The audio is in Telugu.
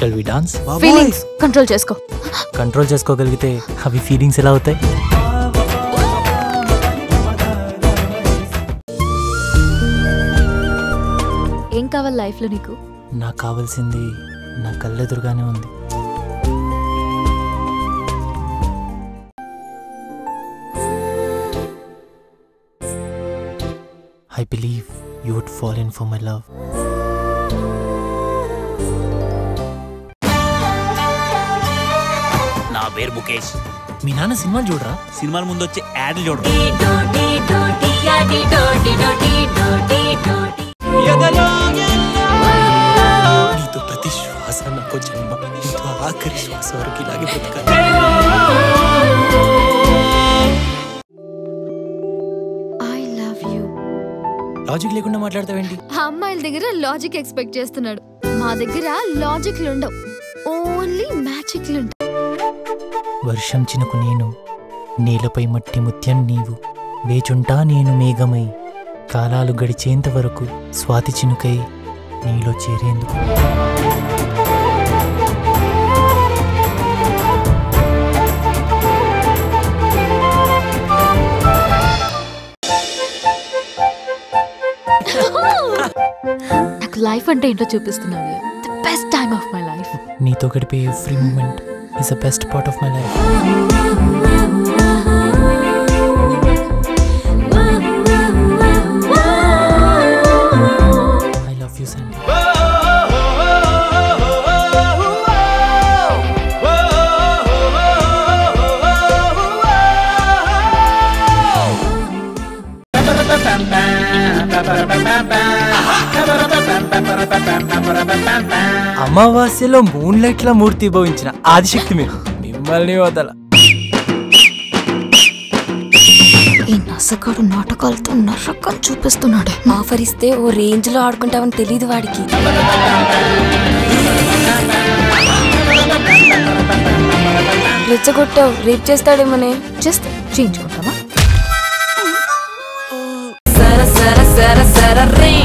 shell we dance feelings control చేసుకో కంట్రోల్ చేసుకోగలిగితే అవి ఫీలింగ్స్ ఎలా అవుతాయి ఏం కావాలి లైఫ్ లో నీకు నాకు కావాల్సింది నా కళ్ళెదురుగానే ఉంది I believe you would fall in for my love నా పేరు ముఖేష్ మీ నాన్న సినిమాలు చూడరా సినిమాల ముందు వచ్చే యాడ్లు చూడరు నీతో ప్రతి శ్వాస నాకు జన్మ నీతో ఆఖరి శ్వాస వరకు ఇలాగే బతకాలి ఐ లవ్ యూ లాజిక్ లేకుండా మాట్లాడతావేంటి ఆ అమ్మాయిల దగ్గర లాజిక్ ఎక్స్పెక్ట్ చేస్తున్నాడు మా దగ్గర లాజిక్లు ఉండవు ఓన్లీ మ్యాజిక్లు ఉంటాయి వర్షం చినుకు నేను నేలపై మట్టి ముత్యం నీవు వేచుంటా నేను మేఘమై కాలాలు గడిచేంత వరకు స్వాతి చినుకై నీలో చేరేందుకు నాకు లైఫ్ అంటే ఏంటో చూపిస్తున్నావు the best time of my life నీతో గడిపే every moment is the best part of my life I love you Sandy అమావాస్యలో మూన్ లైట్ లా మూర్తి భవించిన ఆదిశక్తి మీరు మిమ్మల్ని వదల ఈ నసగాడు నాటకాలతో నరకం చూపిస్తున్నాడు ఆఫర్ ఇస్తే ఓ రేంజ్ లో ఆడుకుంటావని తెలియదు వాడికి రెచ్చగొట్టావు రేప్ చేస్తాడేమోనే జస్ట్ చేయించుకుంటావా సర సర సర సర రే